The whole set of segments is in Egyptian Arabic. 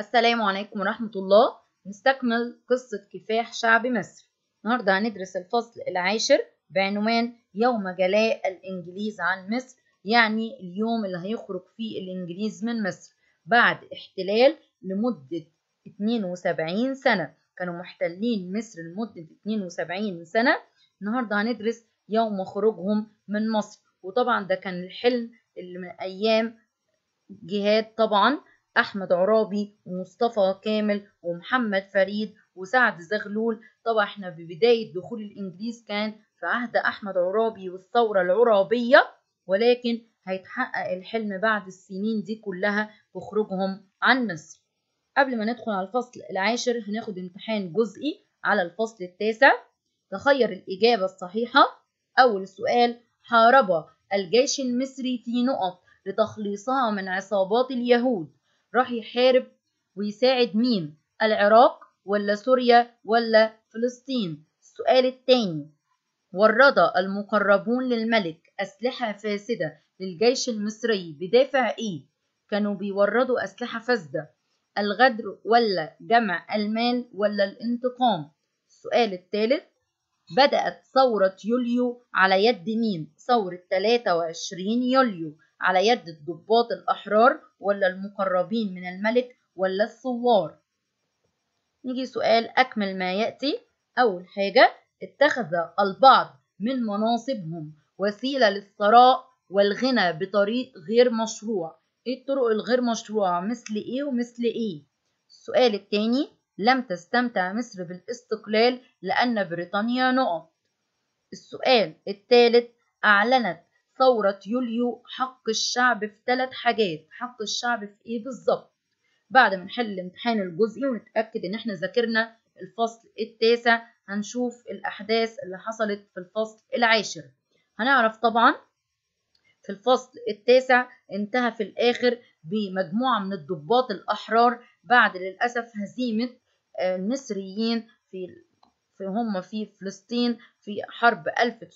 السلام عليكم ورحمة الله نستكمل قصة كفاح شعب مصر النهاردة هندرس الفصل العاشر بعنوان يوم جلاء الإنجليز عن مصر يعني اليوم اللي هيخرج فيه الإنجليز من مصر بعد احتلال لمدة 72 سنة كانوا محتلين مصر لمدة 72 سنة النهاردة هندرس يوم خروجهم من مصر وطبعا ده كان الحلم اللي من أيام جهاد طبعا أحمد عرابي ومصطفى كامل ومحمد فريد وسعد زغلول طبعا احنا ببداية دخول الإنجليز كان في عهد أحمد عرابي والثورة العرابية ولكن هيتحقق الحلم بعد السنين دي كلها بخروجهم عن مصر قبل ما ندخل على الفصل العاشر هناخد امتحان جزئي على الفصل التاسع تخير الإجابة الصحيحة أول سؤال حارب الجيش المصري في نقط لتخليصها من عصابات اليهود راح يحارب ويساعد مين العراق ولا سوريا ولا فلسطين السؤال الثاني ورد المقربون للملك أسلحة فاسدة للجيش المصري بدافع إيه كانوا بيوردوا أسلحة فاسدة الغدر ولا جمع المال ولا الانتقام السؤال الثالث بدأت ثورة يوليو على يد مين ثورة 23 يوليو على يد الضباط الأحرار ولا المقربين من الملك ولا الثوار نيجي سؤال أكمل ما يأتي أول حاجة اتخذ البعض من مناصبهم وسيلة للثراء والغنى بطريق غير مشروع ايه الطرق الغير مشروعة مثل ايه ومثل ايه السؤال الثاني لم تستمتع مصر بالاستقلال لأن بريطانيا نقط السؤال الثالث أعلنت ثورة يوليو حق الشعب في ثلاث حاجات حق الشعب في ايه بالظبط بعد ما نحل الامتحان الجزئي ونتأكد ان احنا ذاكرنا الفصل التاسع هنشوف الأحداث اللي حصلت في الفصل العاشر هنعرف طبعا في الفصل التاسع انتهى في الآخر بمجموعة من الضباط الأحرار بعد للأسف هزيمة المصريين في في هم في فلسطين في حرب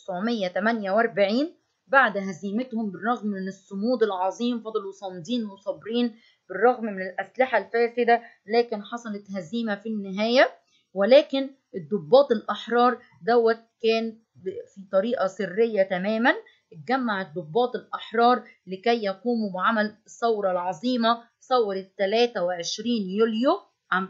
1948 بعد هزيمتهم بالرغم من الصمود العظيم فضلوا صامدين وصابرين بالرغم من الأسلحة الفاسدة لكن حصلت هزيمة في النهاية ولكن الضباط الأحرار دوت كان في طريقة سرية تماما اتجمع الضباط الأحرار لكي يقوموا بعمل الثورة العظيمة ثورة 23 يوليو عام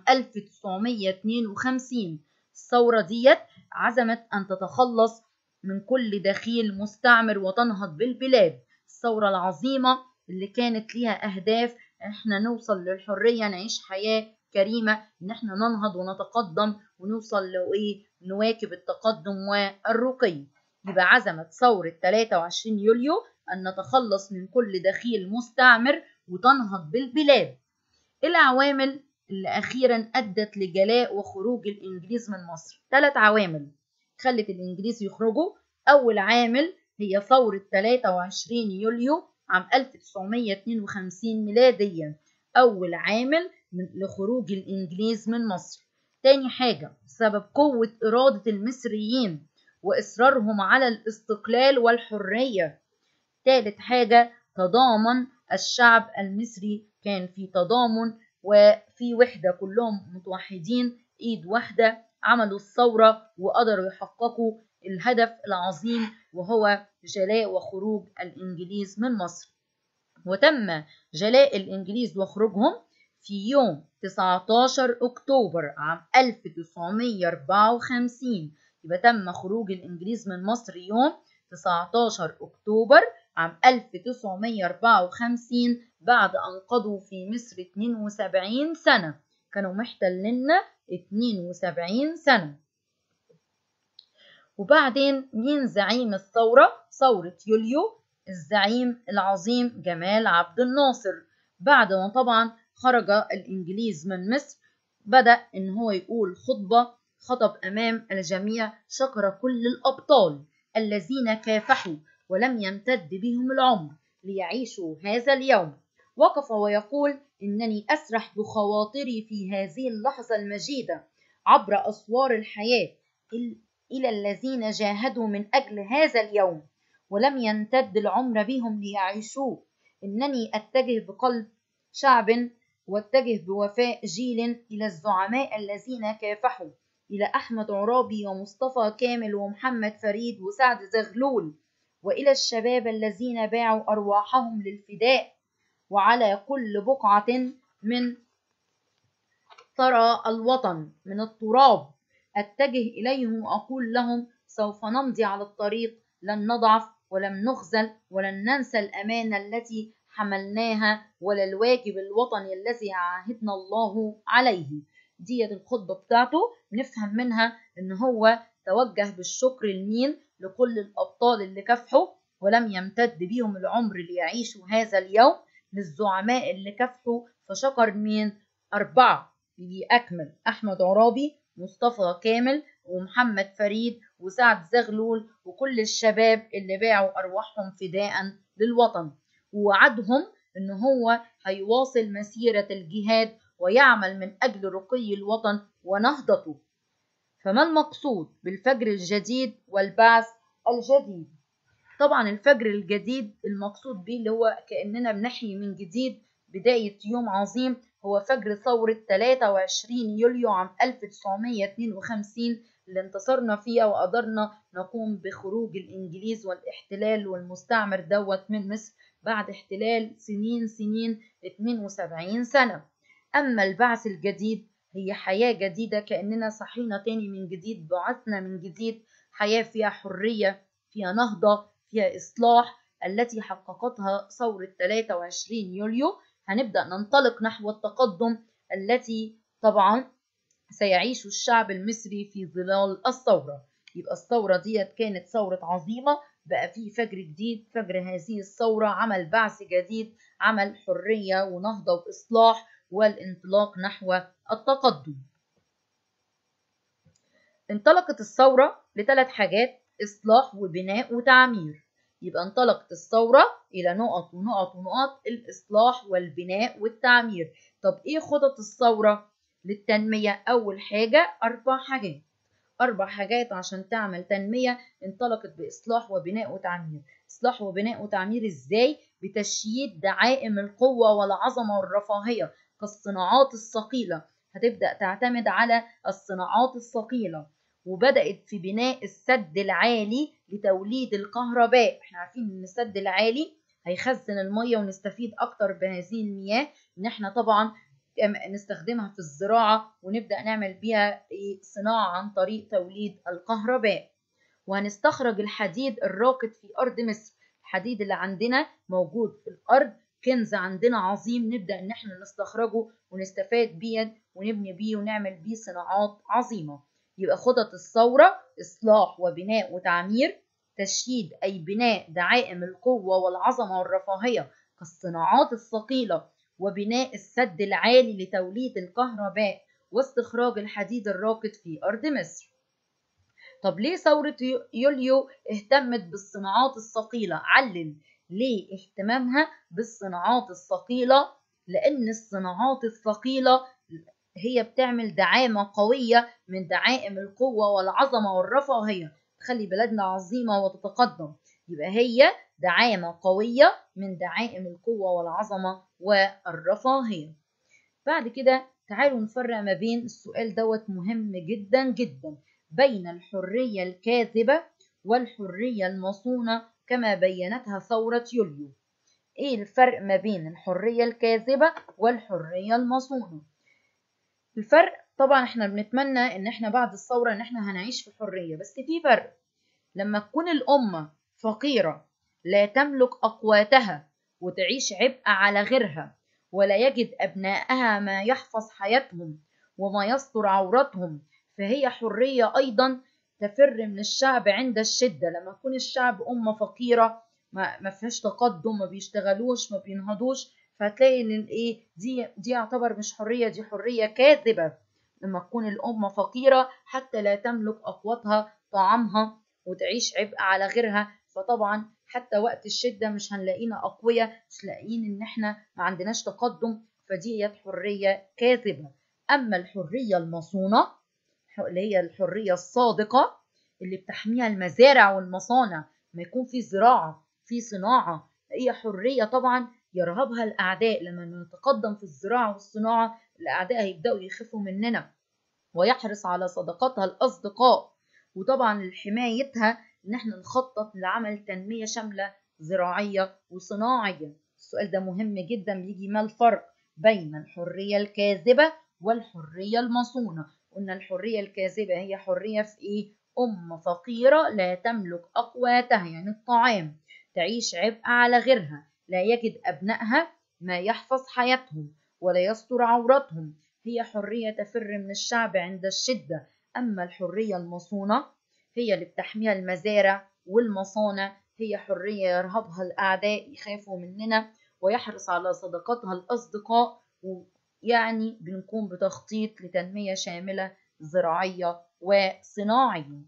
1952 الثورة ديت عزمت أن تتخلص من كل دخيل مستعمر وتنهض بالبلاد الثورة العظيمة اللي كانت ليها أهداف احنا نوصل للحرية نعيش حياة كريمة ان احنا ننهض ونتقدم ونوصل لإيه نواكب التقدم والرقي يبقى عزمت ثورة 23 يوليو أن نتخلص من كل دخيل مستعمر وتنهض بالبلاد العوامل اللي أخيرا أدت لجلاء وخروج الإنجليز من مصر ثلاث عوامل خلت الإنجليز يخرجوا أول عامل هي ثورة 23 يوليو عام 1952 ميلاديا أول عامل لخروج الإنجليز من مصر تاني حاجة بسبب قوة إرادة المصريين وإصرارهم على الاستقلال والحرية تالت حاجة تضامن الشعب المصري كان في تضامن وفي وحدة كلهم متوحدين إيد واحدة عملوا الثورة وقدروا يحققوا الهدف العظيم وهو جلاء وخروج الإنجليز من مصر وتم جلاء الإنجليز وخروجهم في يوم 19 أكتوبر عام 1954 يبقى تم خروج الإنجليز من مصر يوم 19 أكتوبر عام 1954 بعد أن قضوا في مصر 72 سنة كانوا محتلنا 72 سنة وبعدين مين زعيم الثورة؟ ثورة يوليو الزعيم العظيم جمال عبد الناصر بعد ما طبعا خرج الإنجليز من مصر بدأ إن هو يقول خطبة خطب أمام الجميع شكر كل الأبطال الذين كافحوا ولم يمتد بهم العمر ليعيشوا هذا اليوم وقف ويقول إنني أسرح بخواطري في هذه اللحظة المجيدة عبر أسوار الحياة إلى الذين جاهدوا من أجل هذا اليوم ولم يمتد العمر بهم ليعيشوه إنني أتجه بقلب شعب واتجه بوفاء جيل إلى الزعماء الذين كافحوا إلى أحمد عرابي ومصطفى كامل ومحمد فريد وسعد زغلول وإلى الشباب الذين باعوا أرواحهم للفداء وعلى كل بقعة من ثرى الوطن من التراب أتجه إليهم وأقول لهم سوف نمضي على الطريق لن نضعف ولم نخزل ولن ننسى الأمانة التي حملناها ولا الواجب الوطني الذي عاهدنا الله عليه ديت الخطبة بتاعته نفهم منها إن هو توجه بالشكر لمين لكل الأبطال اللي كافحوا ولم يمتد بيهم العمر ليعيشوا هذا اليوم للزعماء اللي كافحوا فشكر مين أربعة بيأكمل أحمد عرابي مصطفى كامل ومحمد فريد وسعد زغلول وكل الشباب اللي باعوا أرواحهم فداء للوطن ووعدهم إن هو هيواصل مسيرة الجهاد ويعمل من أجل رقي الوطن ونهضته فما المقصود بالفجر الجديد والبعث الجديد طبعا الفجر الجديد المقصود به اللي هو كأننا بنحيي من جديد بداية يوم عظيم هو فجر ثورة 23 يوليو عام 1952 اللي انتصرنا فيها وقدرنا نقوم بخروج الإنجليز والاحتلال والمستعمر دوت من مصر بعد احتلال سنين سنين 72 سنة أما البعث الجديد هي حياة جديدة كأننا صحينا تاني من جديد بعثنا من جديد حياة فيها حرية فيها نهضة فيها إصلاح التي حققتها ثورة 23 يوليو هنبدأ ننطلق نحو التقدم التي طبعا سيعيش الشعب المصري في ظلال الثورة يبقى الثورة ديت كانت ثورة عظيمة بقى في فجر جديد فجر هذه الثورة عمل بعث جديد عمل حرية ونهضة وإصلاح والانطلاق نحو التقدم انطلقت الثورة لثلاث حاجات إصلاح وبناء وتعمير يبقى انطلقت الثورة إلى نقط ونقط ونقط الإصلاح والبناء والتعمير طب إيه خطط الثورة للتنمية أول حاجة أربع حاجات أربع حاجات عشان تعمل تنمية انطلقت بإصلاح وبناء وتعمير إصلاح وبناء وتعمير إزاي بتشييد دعائم القوة والعظمة والرفاهية كالصناعات الثقيلة هتبدأ تعتمد على الصناعات الثقيلة وبدأت في بناء السد العالي لتوليد الكهرباء احنا عارفين ان السد العالي هيخزن المية ونستفيد اكتر بهذه المياه ان احنا طبعا نستخدمها في الزراعة ونبدأ نعمل بيها صناعة عن طريق توليد الكهرباء وهنستخرج الحديد الراكد في أرض مصر الحديد اللي عندنا موجود في الأرض كنز عندنا عظيم نبدأ إن احنا نستخرجه ونستفاد بيه ونبني بيه ونعمل بيه صناعات عظيمة يبقى خطط الثورة إصلاح وبناء وتعمير تشييد أي بناء دعائم القوة والعظمة والرفاهية كالصناعات الثقيلة وبناء السد العالي لتوليد الكهرباء واستخراج الحديد الراكد في أرض مصر طب ليه ثورة يوليو اهتمت بالصناعات الثقيلة علل ليه اهتمامها بالصناعات الثقيلة لأن الصناعات الثقيلة هي بتعمل دعامة قوية من دعائم القوة والعظمة والرفاهية تخلي بلدنا عظيمة وتتقدم يبقى هي دعامة قوية من دعائم القوة والعظمة والرفاهية بعد كده تعالوا نفرق ما بين السؤال دوت مهم جدا جدا بين الحرية الكاذبة والحرية المصونة كما بينتها ثورة يوليو ايه الفرق ما بين الحرية الكاذبة والحرية المصونة الفرق طبعا احنا بنتمنى ان احنا بعد الثورة ان احنا هنعيش في حرية بس في فرق لما تكون الأمة فقيرة لا تملك أقواتها وتعيش عبء على غيرها ولا يجد أبنائها ما يحفظ حياتهم وما يستر عورتهم فهي حرية أيضا تفر من الشعب عند الشدة لما يكون الشعب أمة فقيرة ما, ما فيهاش تقدم ما بيشتغلوش ما بينهضوش فهتلاقي ان الايه دي دي يعتبر مش حريه دي حريه كاذبه لما تكون الامه فقيره حتى لا تملك اقواتها طعامها وتعيش عبء على غيرها فطبعا حتى وقت الشده مش هنلاقينا اقوياء مش لاقيين ان احنا ما عندناش تقدم فدي حريه كاذبه اما الحريه المصونه اللي هي الحريه الصادقه اللي بتحميها المزارع والمصانع ما يكون في زراعه في صناعه هي حريه طبعا يرهبها الأعداء لما نتقدم في الزراعة والصناعة الأعداء هيبدأوا يخافوا مننا ويحرص على صداقتها الأصدقاء وطبعا لحمايتها إن احنا نخطط لعمل تنمية شاملة زراعية وصناعية السؤال ده مهم جدا بيجي ما الفرق بين الحرية الكاذبة والحرية المصونة قلنا الحرية الكاذبة هي حرية في إيه؟ أم فقيرة لا تملك أقواتها يعني الطعام تعيش عبء على غيرها لا يجد أبنائها ما يحفظ حياتهم ولا يستر عوراتهم هي حرية تفر من الشعب عند الشدة أما الحرية المصونة هي اللي بتحميها المزارع والمصانع هي حرية يرهبها الأعداء يخافوا مننا ويحرص على صداقتها الأصدقاء يعني بنقوم بتخطيط لتنمية شاملة زراعية وصناعية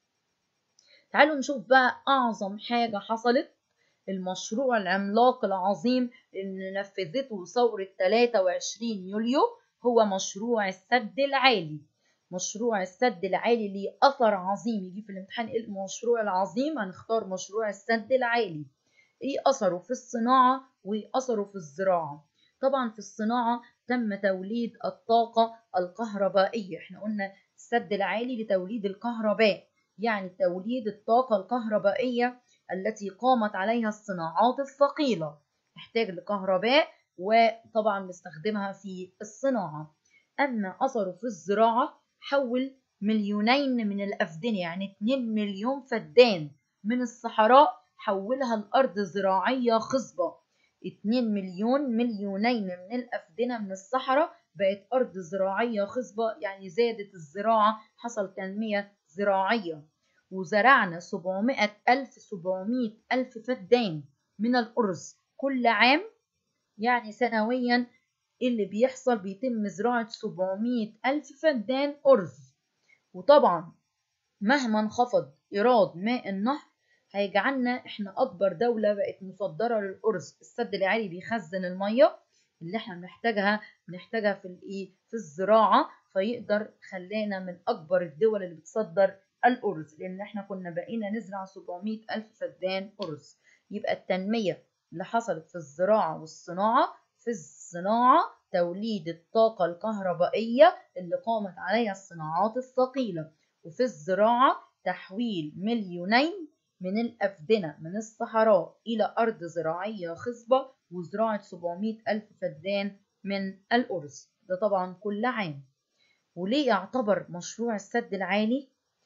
تعالوا نشوف بقى أعظم حاجة حصلت المشروع العملاق العظيم اللي نفذته ثورة 23 يوليو هو مشروع السد العالي مشروع السد العالي ليه أثر عظيم يجي في الامتحان إيه المشروع العظيم هنختار مشروع السد العالي إيه أثره في الصناعة وإيه أثره في الزراعة طبعا في الصناعة تم توليد الطاقة الكهربائية احنا قلنا السد العالي لتوليد الكهرباء يعني توليد الطاقة الكهربائية التي قامت عليها الصناعات الثقيلة تحتاج لكهرباء وطبعا نستخدمها في الصناعة أما أثره في الزراعة حول مليونين من الأفدنة يعني 2 مليون فدان من الصحراء حولها الأرض زراعية خصبة 2 مليون مليونين من الأفدنة من الصحراء بقت أرض زراعية خصبة يعني زادت الزراعة حصل تنمية زراعية وزرعنا 700 ألف 700 ألف فدان من الأرز كل عام يعني سنويا اللي بيحصل بيتم زراعة 700 ألف فدان أرز وطبعا مهما انخفض إيراد ماء النهر هيجعلنا احنا أكبر دولة بقت مصدرة للأرز السد العالي بيخزن المية اللي احنا بنحتاجها بنحتاجها في الايه في الزراعة فيقدر خلانا من أكبر الدول اللي بتصدر الأرز لأن احنا كنا بقينا نزرع 700 ألف فدان أرز يبقى التنمية اللي حصلت في الزراعة والصناعة في الصناعة توليد الطاقة الكهربائية اللي قامت عليها الصناعات الثقيلة وفي الزراعة تحويل مليونين من الأفدنة من الصحراء إلى أرض زراعية خصبة وزراعة 700 ألف فدان من الأرز ده طبعا كل عام وليه يعتبر مشروع السد العالي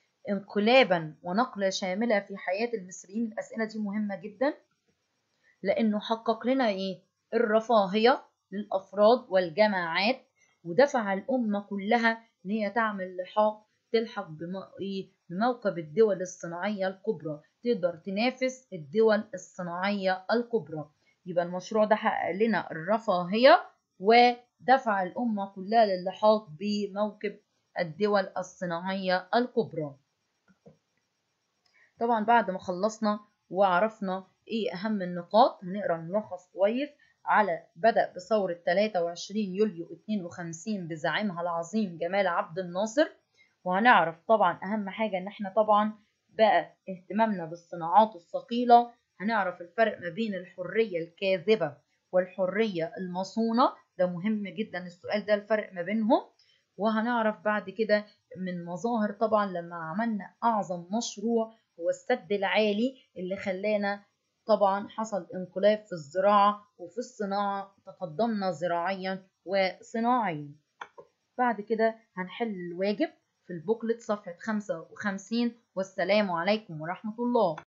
انقلابا ونقلة شاملة في حياة المصريين الأسئلة دي مهمة جدا لأنه حقق لنا إيه الرفاهية للأفراد والجماعات ودفع الأمة كلها إن هي تعمل لحاق تلحق بموكب الدول الصناعية الكبرى تقدر تنافس الدول الصناعية الكبرى يبقى المشروع ده حقق لنا الرفاهية ودفع الأمة كلها للحاق بموكب الدول الصناعية الكبرى طبعا بعد ما خلصنا وعرفنا ايه اهم النقاط هنقرا ملخص كويس على بدأ بثورة 23 يوليو 52 بزعيمها العظيم جمال عبد الناصر وهنعرف طبعا أهم حاجة إن إحنا طبعا بقى اهتمامنا بالصناعات الثقيلة هنعرف الفرق ما بين الحرية الكاذبة والحرية المصونة ده مهم جدا السؤال ده الفرق ما بينهم وهنعرف بعد كده من مظاهر طبعا لما عملنا أعظم مشروع هو السد العالي اللي خلانا طبعا حصل انقلاب في الزراعة وفي الصناعة تقدمنا زراعيا وصناعيا بعد كده هنحل الواجب في البوكلت صفحة 55 والسلام عليكم ورحمة الله